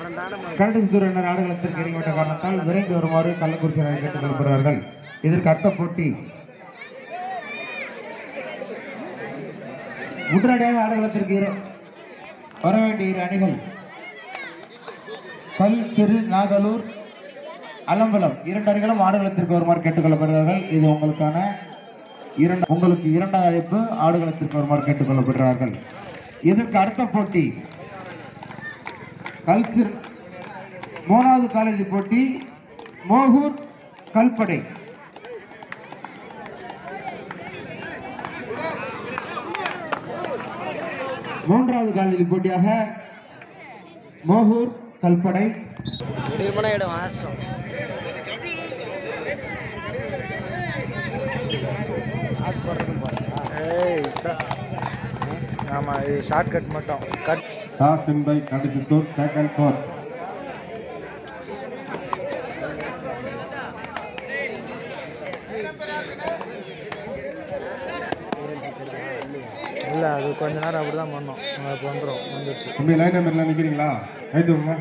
கரடித்துறையினர் ஆடுகளத்திற்கு இறங்கிவிட்ட காரணத்தால் விரைந்து வருமாறு கள்ளக்குறிச்சி அணி கேட்டுக் கொள்ளப்படுகிறார்கள் இதற்கு அடுத்த போட்டி உடனடியாக ஆடுகளத்திற்கு இரு- வர வேண்டிய இரு அணிகள் கல் சிறு நாகலூர் அலம்பலம் இரண்டு அணிகளும் ஆடுகளத்திற்கு வருமாறு கேட்டுக்கொள்ளப்படுகிறார்கள் இது உங்களுக்கான இரண்டு உங்களுக்கு இரண்டாவது அழைப்பு ஆடுகளத்திற்கு வருமாறு கேட்டுக்கொள்ளப்படுகிறார்கள் இதற்கு அடுத்த போட்டி கல்சிர் மூணாவது காலேஜ் போட்டி மோகூர் கல்படை மூன்றாவது காலேஜ் போட்டியாக மோகூர் கல்படை திடீர்னு இடம் ஆஸ்டம் ஆஸ் போடுறதுன்னு பாருங்களா ஏய் ச- ஆமா இது ஷார்ட் கட் மட்டும் கட் டாஸ் வின் பை கண்டிசித்தூர் செகண்ட் ஃபோர் இல்ல அது கொஞ்ச நேரம் அப்படிதான் பண்ணோம் இப்போ வந்துடும் வந்துடுச்சு தம்பி லைன் நம்பர்ல நிக்கிறீங்களா ரைட்டு வாங்க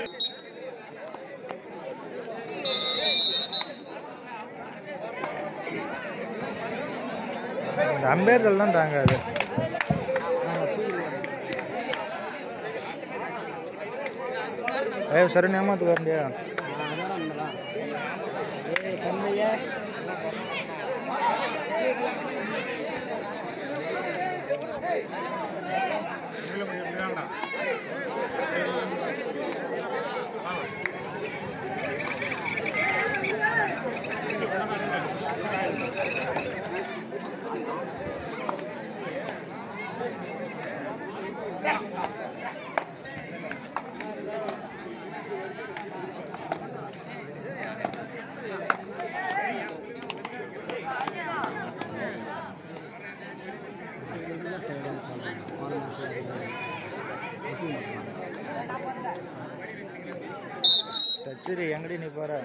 இந்த அம்பேத்கர் தான் தாங்காது ஏய் சரி ஏமாத்துக்க வேண்டியா அதான் உண்மைதான் ஏய் கம்மியா சரி எங்கடி நீ போற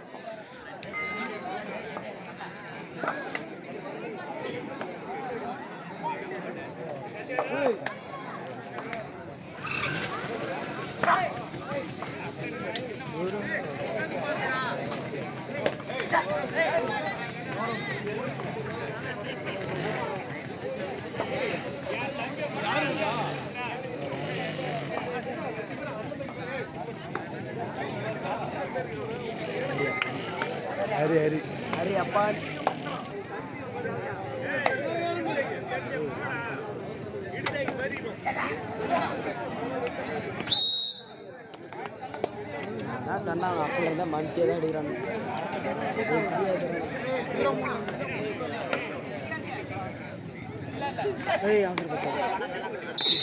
ஹரி ஹரி ஹரி அப்பாட்ஸ் அதான் சொன்னாங்க அப்போ இருந்தால் மம்டியே தான் எடுக்கிறாங்க ஏய் அவசர பத்தாது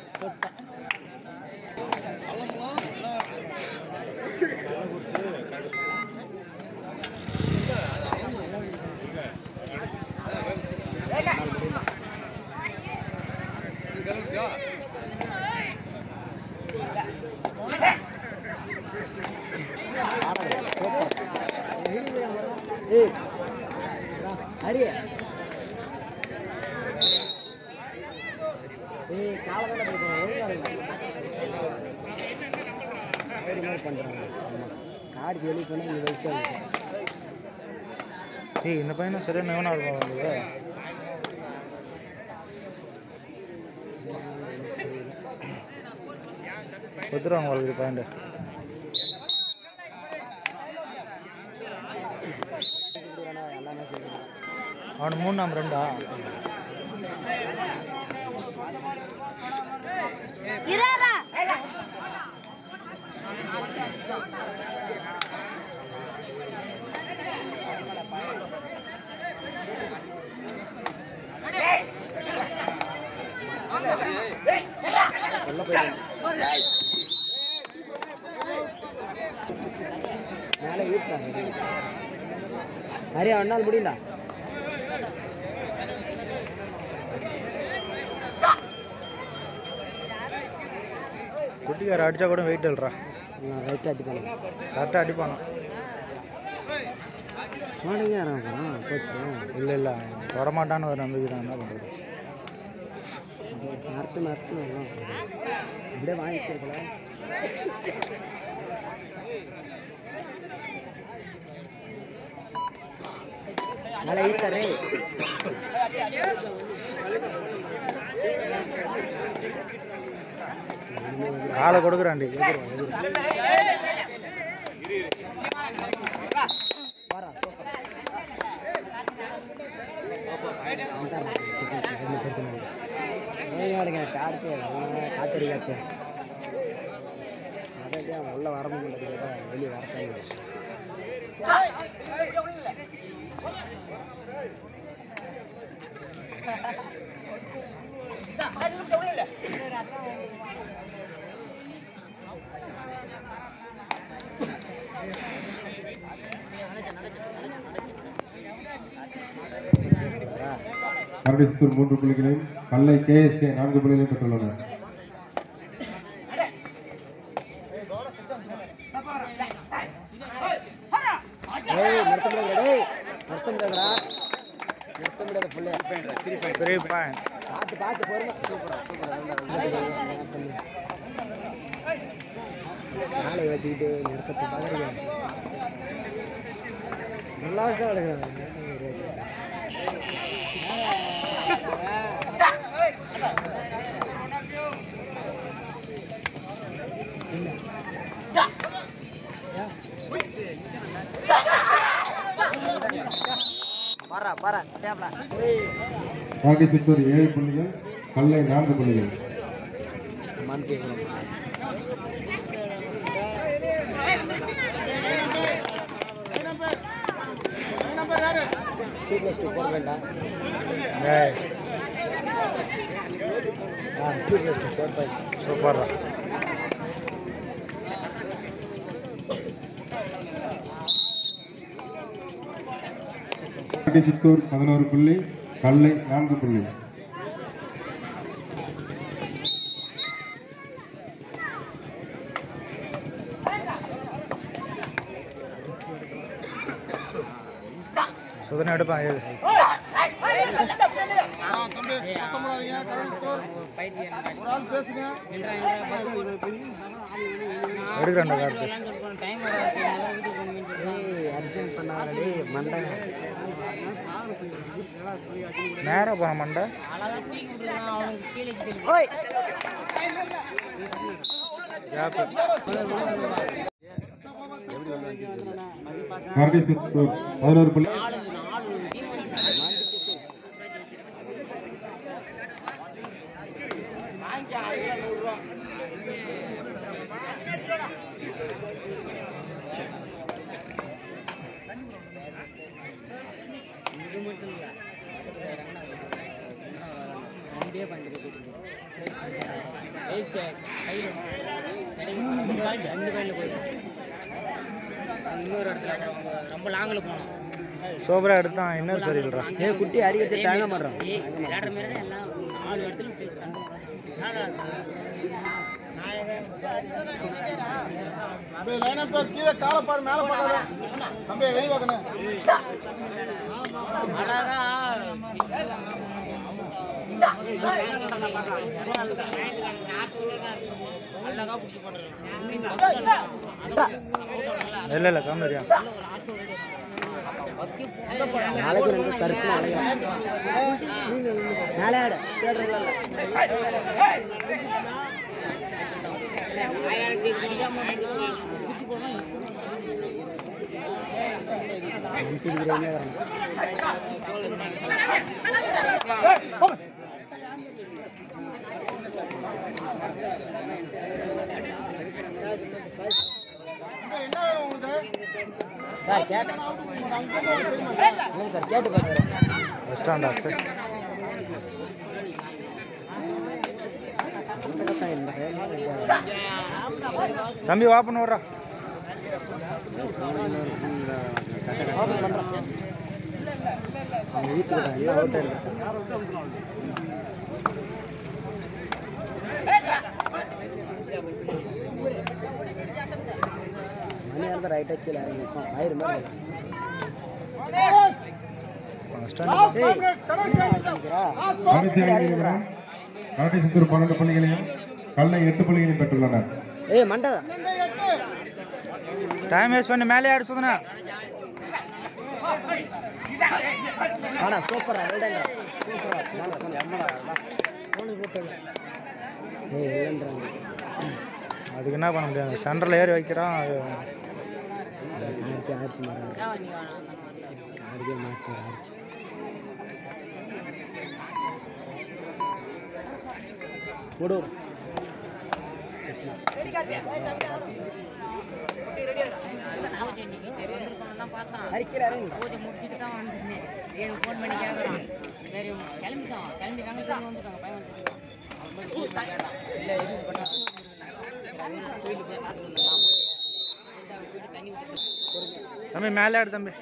ஏய் ஹரி ஏய் காலை தானே போய்ட்டு ஒழுங்கா இருங்க மாதிரி பண்ணுறாங்க காடு வெளியே போனால் இங்கே வெளிச்சா ஏய் இந்த பையனும் சரியான இவனா இருக்கும் வந்து கொடுத்துருவாங்க உங்களுக்கு பாயிண்ட் எல்லாமே சொல்லுங்கள் அவனு மூணு நாம் ரெண்டா உள்ள போயிடும் மேலே வீட்டாங்க ஹரி அண்ணால் முடியல குட்டிக்கார அடிச்சா கூட வெயிட் இல்லைறா ரைட் அடிப்பாங்க கரெக்டாக அடிப்பானோ மாடிங்க போச்சு இல்லை இல்லை வரமாட்டான்னு ஒரு நம்பிக்கை தான் என்ன பண்ணுறது நறுத்து நறுத்து நல்லா அப்படியே வாங்கிக்கிறதுல நல்லா ஈத்தாரே காலை கொடுக்குறாண்டி வாரா காத்து காத்தடி காத்து அதான் உள்ள வர முடியல வெளியே வரட்டாங்க கரடிசித்தூர் மூன்று புள்ளிகளையும் கல்லை கேஎஸ்கே நான்கு புள்ளிகளையும் பெற்றுள்ளனர் ஏய் நிறுத்த முடியாதுடா டேய் நிறுத்த முடியாதுடா நிறுத்த முடியாத புள்ளைய த்ரீ பாயிண்ட் பார்த்து பார்த்து பொறுமை சூப்பரா சூப்பரா நாளை வச்சுக்கிட்டு நிறுத்தத்தை பார்க்குறீங்க நல்லா விஷயம் எடுக்கிறாங்க பாரா பாரா டேப்ல கரடிசித்தூர் ஏழு புள்ளிகள் கல்லை நான்கு புள்ளிகள் மந்த் டூ ப்ளஸ் டூ போட வேண்டாம் ஏய் ஆ two plus two four point super தான் கரடிசித்தூர் பதினோரு புள்ளி கல்லை நான்கு புள்ளி சுதனை எடுப்பான் ஏது எடுக்கிறான்டா கார்த்து ஏய் அர்ஜென்ட் பண்ணாங்களே மண்டை நேராக போன மண்டை ஓய் கரடிசித்தூர் பதினோரு புள்ளி இன்னொரு இடத்துல அப்புறம் அவங்க ரொம்ப லாங்கில் போனோம் சூப்பராக எடுத்தான் இன்னும் சரியில்றா ஏ குட்டி அடி வச்சு தாங்க மாட்டோம் ஏய் விளையாடுற மாதிரி தான் எல்லாம் நாலு இடத்துல பிளேஸ் அழகா அழகா பிடிச்சி போட்டுருக்கோம் இல்லை இல்லை கம்மியா நாளைக்கு ரெண்டு சருக்கு நாளை ஆட ஆயிரத்தி பிடிக்காம பிடிச்சி போனோம் பிடிக்கிறவங்க வரணும் சார் கேட்டேன் இல்லைங்க சார் கேட்டு பார்க்குறேன் வெஸ்டாண்டா சரி அந்த கஷ்டம் இல்லை தம்பி வாப்பன் விட்றா ஓப்பன் பண்ணுறோம் அவங்க வீட்டுக்கு எல்லாம் அவுட் ஆகிடுறேன் மணி வந்து ரைட்டாக கீழே இறங்கி நிற்கும் ஆயிரம் பேர் வெஸ்டாண்டா கரடிசித்தூர் பன்னெண்டு புள்ளிகளையும் கல்லை எட்டு புள்ளிகளையும் பெற்றுள்ளனர் ஏய் மண்டை டைம் வேஸ்ட் பண்ணி மேலே ஆடு சுதனா ஆனா சூப்பரா வெல்டன்டா சூப்பரா நல்லா செம்மடா போன போட்டு ஏய் இல்லன்றாங்க அதுக்கு என்ன பண்ண முடியாது சென்டரில் ஏறி வைக்கிறான் அது கார்த்தி ஆர்ச்சி மாறாரு கார்த்திகை மாட்டார் ஆர்ச்சி போடு அறிக்கையில் இறங்குங்க பூஜை முடிச்சுட்டு தான் வந்துருந்தேன் எனக்கு ஃபோன் பண்ணி கேட்குறான் சரி கிளம்பிட்டோம் கிளம்பி வெங்கடத்துல வந்துட்டாங்க பையன் வந்துருக்கான் இல்லை இது பண்ணா கோயிலுக்கு போய் பார்த்துட்டு வந்துடலாம் போயிட்டு தண்ணி ஊற்றிட்டு தம்பி மேலே ஆடு தம்பி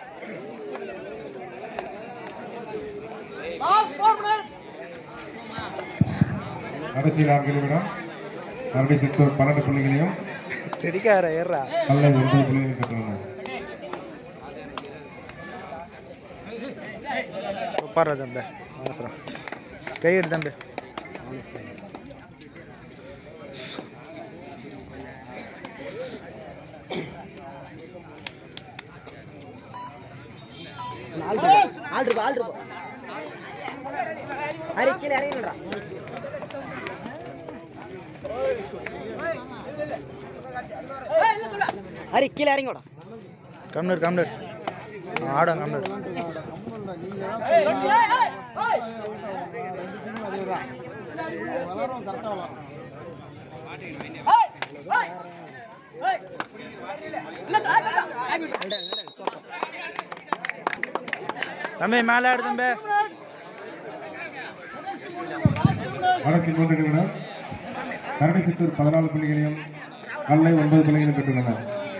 கடைசி நான்கு நிமிடம் மறுபடியும் சித்தூர் பன்னெண்டு புள்ளிகளையும் சிரிக்கார ஏறா கல்லை ஒன்பது புள்ளிகளையும் பெற்றுள்ளனர் உட்கார தம்பி அவசரம் கை எடு தம்பி ஆள் இருக்கு ஆள் இருக்கு ஆள் இருக்கு அறிக்கையில் இறங்கிடுறா ஹரி கீழே இறங்கிடா கம்னர் கம்னர் ஆடம் கம்னர் தம்பி மேலே ஆடு தம்பி கடைசி மூன்று நிமிடம் கரடி சித்தூர் பதினாலு புள்ளிகளையும் கல்லை ஒன்பது புள்ளிகளையும் பெற்றுள்ளனர்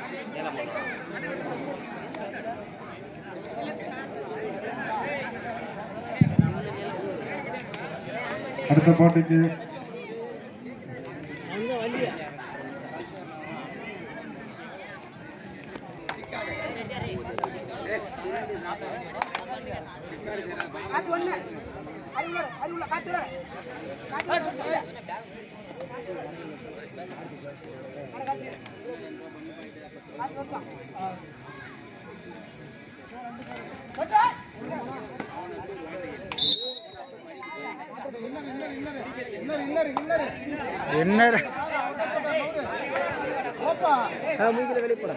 அடுத்த போட்டிக்கு என்ன மூங்கில வெளிப்பட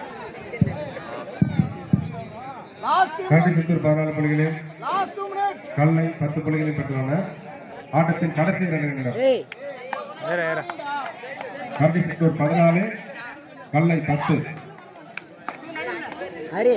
கரடி சித்தூர் பதினாலு புள்ளிகளையும் கல்லை பத்து புள்ளிகளையும் பெற்றுள்ளனர் ஆட்டத்தின் கடைசி இரண்டு நிமிடம் ஏய் ஏற ஏற கரடி சித்தூர் பதினாலு கல்லை பத்து ஹரி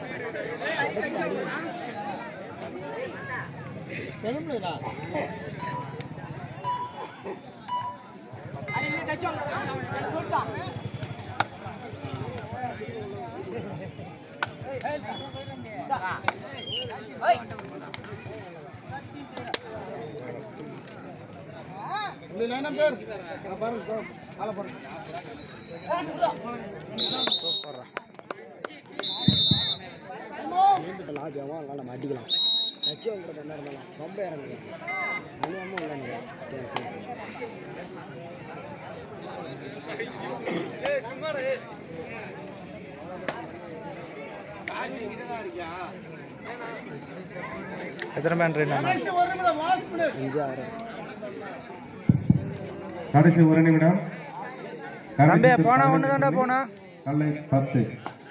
சூப்பர்ரா மீண்டுட்டு லாபியாமா அதனால நம்ம அடிக்கலாம் லட்சியம் கூட என்ன இருந்தாலும் ரொம்ப இறங்குங்க அனுபவமும் இல்லைங்க சரி எத்தனை மேன் ட்ரெயின் அஞ்சு ஆறு கடைசி ஒரு நிமிடம் கரடி தம்பி சித்தூர் போனா பதினெட்டு ஒன்று தாண்டா புள்ளி, போனா கல்லை பத்து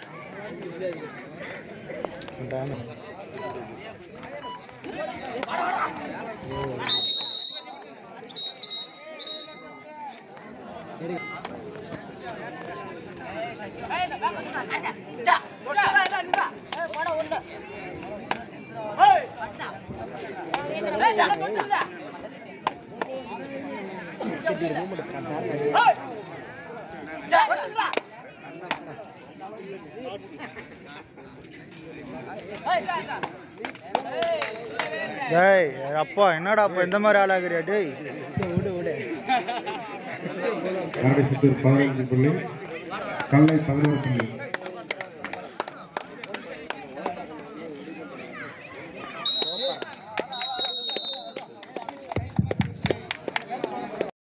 டேய் அப்பா என்னடா அப்பா இந்த மாதிரி ஆளாகிறியா டேய் சரி விடு விடு கரடி சித்தூர் பதினைஞ்சு புள்ளி கல்லை பதினோரு புள்ளி